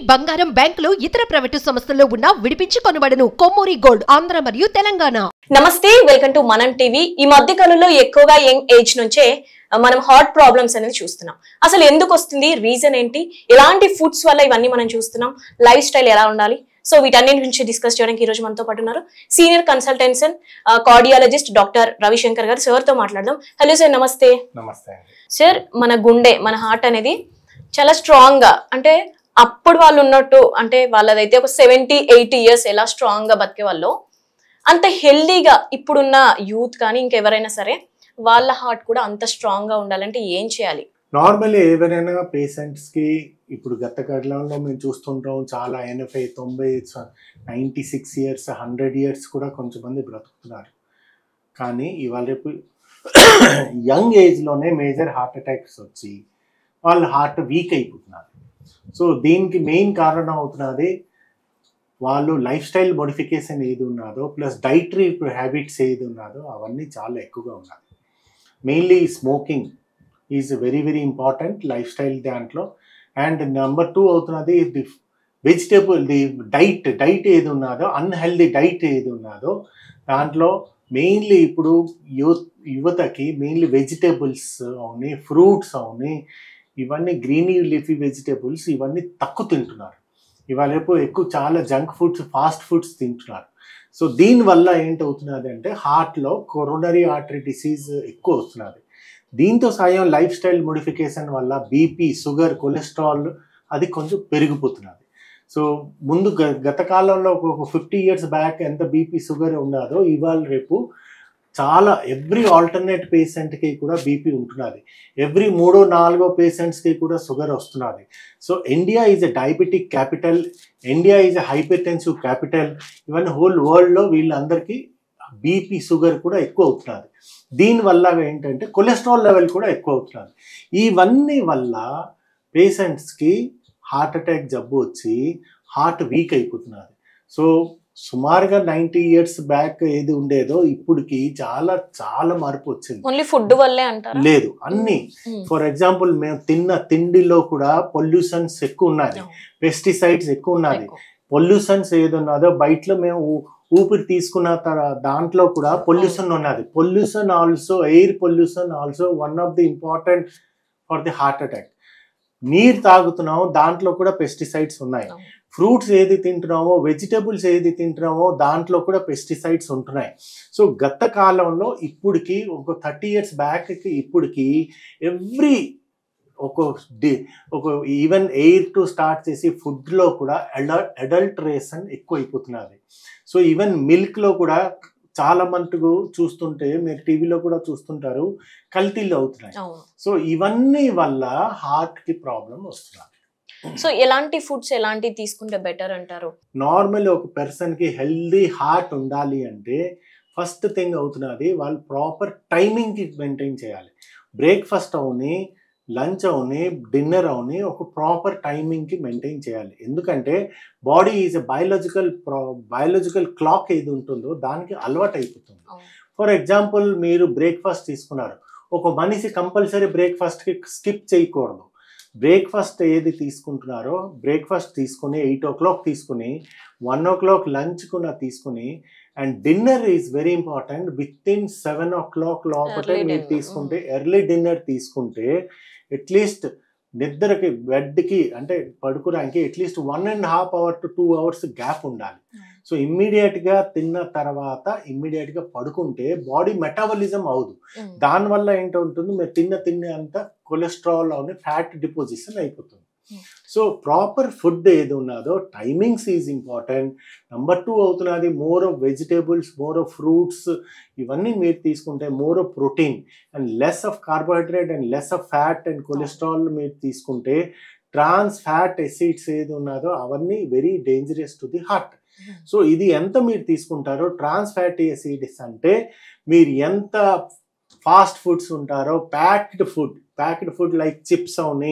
బంగారం బ్యాంకులు ఇతర ప్రైవేటు సంస్థల్లో ఉన్న విడిపించి కొనబడను కొమ్మూరి గోల్డ్ ఆంధ్ర మరియు తెలంగాణ నమస్తే వెల్కమ్ టు మనం టీవీ ఈ మధ్య కాలంలో ఎక్కువగా యంగ్ ఏజ్ నుంచే ఆ, మనం హార్ట్ ప్రాబ్లమ్స్ అనేది చూస్తున్నాం అసలు ఎందుకు వస్తుంది రీజన్ ఏంటి ఎలాంటి ఫుడ్స్ వల్ల ఇవన్నీ మనం చూస్తున్నాం లైఫ్ స్టైల్ ఎలా ఉండాలి సో వీటన్నిటి గురించి డిస్కస్ చేయడానికి ఈ రోజు మనతో పాటు ఉన్నారు senior consultant cardiologist doctor Ravishankar garu sir తో మాట్లాడదాం హలో సార్ నమస్తే నమస్తే అండి సార్ మన గుండె మన హార్ట్ అనేది చాలా స్ట్రాంగ్ గా అంటే అప్పుడు వాళ్ళు ఉన్నట్టు అంటే వాళ్ళదైతే ఒక సెవెంటీ ఎయిటీ ఇయర్స్ ఎలా స్ట్రాంగ్ గా బతికే వాళ్ళు అంత హెల్దీగా ఇప్పుడున్న యూత్ కానీ ఇంకెవరైనా సరే వాళ్ళ హార్ట్ కూడా అంత స్ట్రాంగ్ గా ఉండాలంటే ఏం చేయాలి నార్మల్లీ ఎవరైనా పేషెంట్స్ కి ఇప్పుడు గత కాలంలో మేము చూస్తుంటాం చాలా ఎనభై తొంభై ninety six years hundred years కూడా కొంచెం మంది బ్రతుకుతున్నారు కానీ ఇవాళ రేపు యంగ్ ఏజ్లోనే మేజర్ హార్ట్ అటాక్స్ వచ్చి వాళ్ళ హార్ట్ వీక్ అయిపోతున్నారు సో దీనికి మెయిన్ కారణం అవుతున్నది వాళ్ళు లైఫ్ స్టైల్ మోడిఫికేషన్ ఏది ఉన్నదో ప్లస్ డైటరీ హ్యాబిట్స్ ఏది ఉన్నదో అవన్నీ చాలా ఎక్కువగా ఉన్నది mainly smoking is very very important life style దాంట్లో అండ్ నెంబర్ టూ అవుతున్నది the vegetable the diet diet ఏది ఉన్నదో అన్హెల్దీ డైట్ ఏది ఉన్నదో దాంట్లో మెయిన్లీ ఇప్పుడు యువత యువతకి మెయిన్లీ వెజిటేబుల్స్ అవని ఫ్రూట్స్ అవని ఇవన్నీ గ్రీనీ లీఫీ వెజిటేబుల్స్ ఇవన్నీ తక్కువ తింటున్నారు ఇవాళ రేపు ఎక్కువ చాలా జంక్ ఫుడ్స్ ఫాస్ట్ ఫుడ్స్ తింటున్నారు సో దీనివల్ల ఏంటవుతున్నది అంటే హార్ట్లో కొరోనరీ ఆర్టరీ డిసీజ్ ఎక్కువ వస్తున్నది దీంతో సాయం లైఫ్ స్టైల్ మోడిఫికేషన్ వల్ల బీపీ షుగర్ కొలెస్ట్రాల్ అది కొంచెం పెరిగిపోతున్నది సో ముందు గ గత కాలంలో ఒక ఫిఫ్టీ ఇయర్స్ బ్యాక్ ఎంత బీపీ షుగర్ ఉన్నదో ఇవాళ రేపు చాలా ఎవ్రీ ఆల్టర్నేట్ పేషెంట్కి కూడా బీపీ ఉంటున్నది ఎవ్రీ మూడో నాలుగో పేషెంట్స్కి కూడా షుగర్ వస్తున్నది so India is a diabetic capital India is a hypertensive capital even whole వరల్డ్లో వీళ్ళందరికీ బీపీ షుగర్ కూడా ఎక్కువ అవుతున్నది దీనివల్ల ఏంటంటే కొలెస్ట్రాల్ లెవెల్ కూడా ఎక్కువ అవుతున్నది ఇవన్నీ వల్ల పేషెంట్స్కి హార్ట్ అటాక్ జబ్బు వచ్చి హార్ట్ వీక్ అయిపోతున్నది సో సుమారుగా నైంటీ ఇయర్స్ బ్యాక్ ఏది ఉండేదో ఇప్పటికి చాలా చాలా మార్పు వచ్చింది ఓన్లీ ఫుడ్ వల్లే అంటారా లేదు అన్ని ఉమ్. ఫర్ ఎగ్జాంపుల్ మేము తిన్న తిండిలో కూడా పొల్యూషన్స్ ఎక్కువ ఉన్నది పెస్టిసైడ్స్ ఎక్కువ ఉన్నది ఎక్కువ. పొల్యూషన్స్ ఏది ఉన్నదో బయటలో మేము ఊ- ఊపిరి తీసుకున్న తర- దాంట్లో కూడా పొల్యూషన్ ఉన్నది pollution also air pollution also one of the important for the heart attack నీరు తాగుతున్నాము దాంట్లో కూడా పెస్టిసైడ్స్ ఉన్నాయి అవును. ఫ్రూట్స్ ఏది తింటున్నామో వెజిటబుల్స్ ఏది తింటున్నామో దాంట్లో కూడా పెస్టిసైడ్స్ ఉంటున్నాయి సో గత కాలంలో ఇప్పటికి ఒక థర్టీ ఇయర్స్ బ్యాక్కి ఇప్పటికి ఎవ్రీ ఒక డి ఒక ఈవెన్ ఎయిర్ టు స్టార్ట్ చేసి ఫుడ్లో కూడా అడల్ అడల్టరేషన్ ఎక్కువ అయిపోతున్నది సో ఈవెన్ మిల్క్లో కూడా చాలా మటుకు చూస్తుంటే మీరు టీవీలో కూడా చూస్తుంటారు కల్తీలు అవుతున్నాయి అవును సో ఇవన్నీ వల్ల హార్ట్కి ప్రాబ్లం వస్తున్నది సో ఎలాంటి ఫుడ్స్ ఎలాంటి తీసుకుంటే బెటర్ అంటారు నార్మల్ ఒక పర్సన్కి హెల్దీ హార్ట్ ఉండాలి అంటే ఫస్ట్ థింగ్ అవుతున్నది వాళ్ళు ప్రాపర్ టైమింగ్కి మెయింటైన్ చేయాలి బ్రేక్ఫాస్ట్ అవని లంచ్ అవని డిన్నర్ అవని ఒక ప్రాపర్ టైమింగ్కి మెయింటైన్ చేయాలి ఎందుకంటే body is a biological biological clock ఏది ఉంటుందో దానికి అలవాటు అయిపోతుంది అవును. ఫర్ ఎగ్జాంపుల్ మీరు బ్రేక్ఫాస్ట్ తీసుకున్నారు ఒక మనిషి కంపల్సరీ బ్రేక్ఫాస్ట్కి స్కిప్ చేయకూడదు బ్రేక్ఫాస్ట్ ఏది తీసుకుంటున్నారో బ్రేక్ఫాస్ట్ తీసుకుని ఎయిట్ ఓ క్లాక్ తీసుకుని వన్ ఓ క్లాక్ లంచ్ కూడా తీసుకుని and dinner is very important within seven o'clock లోపల Early మీరు dinner. తీసుకుంటే ఎర్లీ డిన్నర్ తీసుకుంటే అట్లీస్ట్ నిద్రకి బెడ్కి అంటే పడుకోవడానికి at least one and half hour to two hours gap ఉండాలి సో ఇమ్మీడియట్గా తిన్న తర్వాత ఇమ్మీడియట్గా పడుకుంటే బాడీ మెటాబలిజం అవదు ఉమ్. దానివల్ల ఏంటంటుంది మీరు తిన్న తిన్న అంతా కొలెస్ట్రాల్ అని ఫ్యాట్ డిపోజిషన్ అయిపోతుంది Hmm. సో ప్రాపర్ ఫుడ్ ఏది ఉన్నదో timings is important number two అవుతున్నది more of vegetables more of fruits ఇవన్నీ మీరు తీసుకుంటే more of protein and less of carbohydrate and less of fat and cholesterol మీరు తీసుకుంటే ట్రాన్స్ ఫ్యాట్ ఎసిడ్స్ ఏది ఉన్నదో అవన్నీ very dangerous to the heart so ఇది ఎంత మీరు తీసుకుంటారో ట్రాన్స్ ఫ్యాటీ యాసిడ్స్ అంటే మీరు ఎంత ఫాస్ట్ ఫుడ్స్ ఉంటారో packed food packed food like chips అవని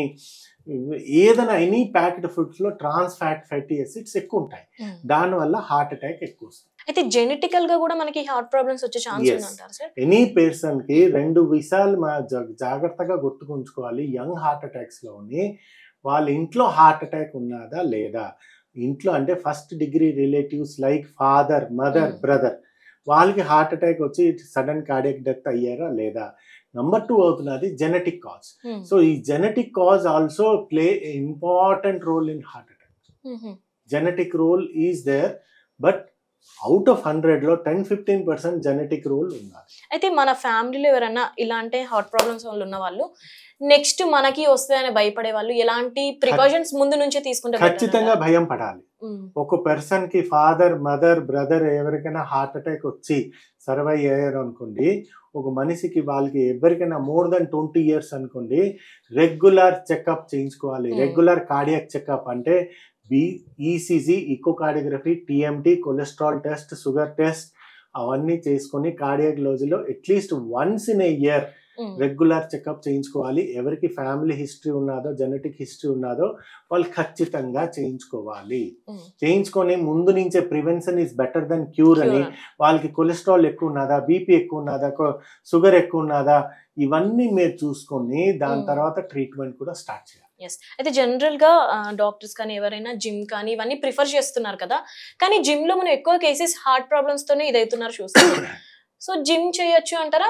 ఏదైనా ఎనీ ప్యాక్డ్ ఫుడ్స్లో ట్రాన్స్ ఫ్యాట్ ఫ్యాటీ యాసిడ్స్ ఎక్కువ ఉంటాయి ఉమ్. దానివల్ల హార్ట్ అటాక్ ఎక్కువ వస్తుంది అయితే జెనెటికల్ గా కూడా మనకి హార్ట్ ప్రాబ్లమ్స్ వచ్చే ఛాన్స్ Yes. ఉందంటారు సార్ ఎనీ పర్సన్కి రెండు విషయాలు మా జా- జాగ్రత్తగా గుర్తుకుంచుకోవాలి యంగ్ హార్ట్ అటాక్స్లోని వాళ్ళ ఇంట్లో హార్ట్ అటాక్ ఉన్నదా లేదా ఇంట్లో అంటే first degree relatives like father mother Mm. Brother వాళ్ళకి హార్ట్ అటాక్ వచ్చి సడన్ కార్డియక్ డెత్ అయ్యారా లేదా నంబర్ టూ అవుతున్నది జెనెటిక్ కాజ్ Hmm. సో ఈ genetic cause also play important role in heart attack Mhm. Genetic role is there but out of హండ్రెడ్లో ten fifteen percent genetic role ఉన్నారు అయితే మన ఫ్యామిలీలో ఎవరైనా ఇలాంటి హార్ట్ ప్రాబ్లమ్స్ వాళ్ళు ఉన్న వాళ్ళు నెక్స్ట్ మనకి వస్తాయని భయపడే వాళ్ళు ఎలాంటి ప్రికాషన్స్ ముందు నుంచే తీసుకుంటే better ఖచ్చితంగా అంటారా? భయం పడాలి ఉమ్, ఒక పర్సన్ కి ఫాదర్ మదర్ బ్రదర్ ఎవరికైనా హార్ట్ అటాక్ వచ్చి సర్వైవ్ అయ్యారు అనుకోండి ఒక మనిషికి వాళ్ళకి ఎవరికైనా మోర్ దెన్ ట్వంటీ ఇయర్స్ అనుకోండి రెగ్యులర్ చెకప్ చేయించుకోవాలి Hmm. రెగ్యులర్ కార్డియాక్ చెకప్ అంటే బి ECG echocardiography TMT cholesterol test sugar test అవన్నీ చేసుకొని కార్డియాలజీలో at least once in a year um, regular checkup చేయించుకోవాలి ఎవరికి ఫ్యామిలీ హిస్టరీ ఉన్నదో జెనెటిక్ హిస్టరీ ఉన్నదో వాళ్ళు ఖచ్చితంగా చేయించుకోవాలి ఉమ్. చేయించుకొని ముందు నుంచే prevention is better than cure అని Cure. వాళ్ళకి కొలెస్ట్రాల్ ఎక్కువ ఉన్నదా బీపీ ఎక్కువ ఉన్నదా షుగర్ ఎక్కువ ఉన్నదా ఇవన్నీ మీరు చూసుకొని దాని Mm. తర్వాత ట్రీట్మెంట్ కూడా స్టార్ట్ చేయాలి అయితే జనరల్ గా డాక్టర్స్ కానీ ఎవరైనా జిమ్ కానీ ఇవన్నీ ప్రిఫర్ చేస్తున్నారు కదా కానీ జిమ్ లో మనం ఎక్కువ కేసెస్ హార్ట్ ప్రాబ్లమ్స్ తోనే ఇదవుతున్నారు చూస్తున్నాం సో జిమ్ చేయొచ్చు అంటారా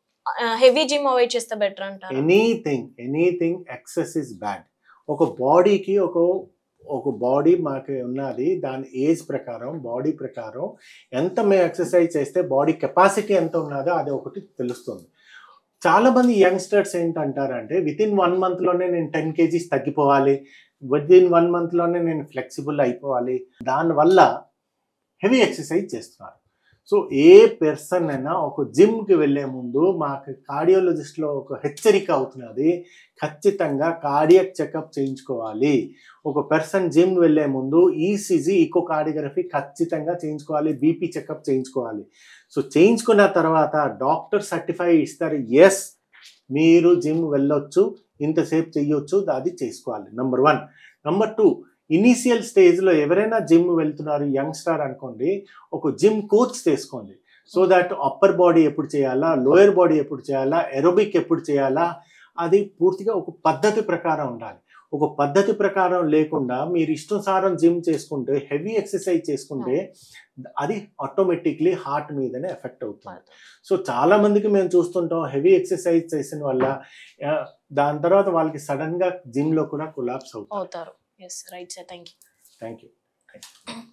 హెవీ జిమ్ అవాయిడ్ చేస్తే బెటర్ అంటారా anything anything excess is bad ఒక బాడీకి ఒక ఒక బాడీ మాకు ఉన్నది దాని ఏజ్ ప్రకారం బాడీ ప్రకారం ఎంత మేము ఎక్సర్సైజ్ చేస్తే బాడీ కెపాసిటీ ఎంత ఉన్నదో అది ఒకటి తెలుస్తుంది చాలా మంది యంగ్స్టర్స్ ఏంటంటారంటే విత్ ఇన్ వన్ మంత్లోనే నేను టెన్ కేజీస్ తగ్గిపోవాలి విత్ ఇన్ వన్ మంత్లోనే నేను ఫ్లెక్సిబుల్ అయిపోవాలి దానివల్ల హెవీ ఎక్సర్సైజ్ చేస్తున్నారు సో ఏ పర్సన్ అయినా ఒక జిమ్కి వెళ్ళే ముందు మాకు కార్డియాలజిస్ట్లో ఒక హెచ్చరిక అవుతున్నది ఖచ్చితంగా కార్డియక్ చెకప్ చేయించుకోవాలి ఒక పర్సన్ జిమ్ వెళ్ళే ముందు ఈసీజీ ఈకో కార్డియోగ్రఫీ ఖచ్చితంగా చేయించుకోవాలి బీపీ చెకప్ చేయించుకోవాలి సో చేయించుకున్న తర్వాత డాక్టర్ సర్టిఫై ఇస్తారు ఎస్ మీరు జిమ్ వెళ్ళొచ్చు ఇంతసేపు చెయ్యొచ్చు అది చేసుకోవాలి number one number two initial స్టేజ్లో ఎవరైనా జిమ్ వెళ్తున్నారు యంగ్స్టర్ అనుకోండి ఒక జిమ్ కోచ్ తీసుకోండి సో దట్ అప్పర్ బాడీ ఎప్పుడు చేయాలా లోయర్ బాడీ ఎప్పుడు చేయాలా ఎరోబిక్ ఎప్పుడు చేయాలా అది పూర్తిగా ఒక పద్ధతి ప్రకారం ఉండాలి ఒక పద్ధతి ప్రకారం లేకుండా మీరు ఇష్టసారం జిమ్ చేసుకుంటే హెవీ ఎక్సర్సైజ్ చేసుకుంటే అది ఆటోమేటిక్లీ హార్ట్ మీదనే ఎఫెక్ట్ అవుతుంది సో చాలా మందికి మేము చూస్తుంటాం హెవీ ఎక్సర్సైజ్ చేసిన వల్ల ఆ, దాని తర్వాత వాళ్ళకి సడన్ గా జిమ్ లో కూడా కొలాప్స్ అవుతుంది అవుతారు yes right sir thank you thank you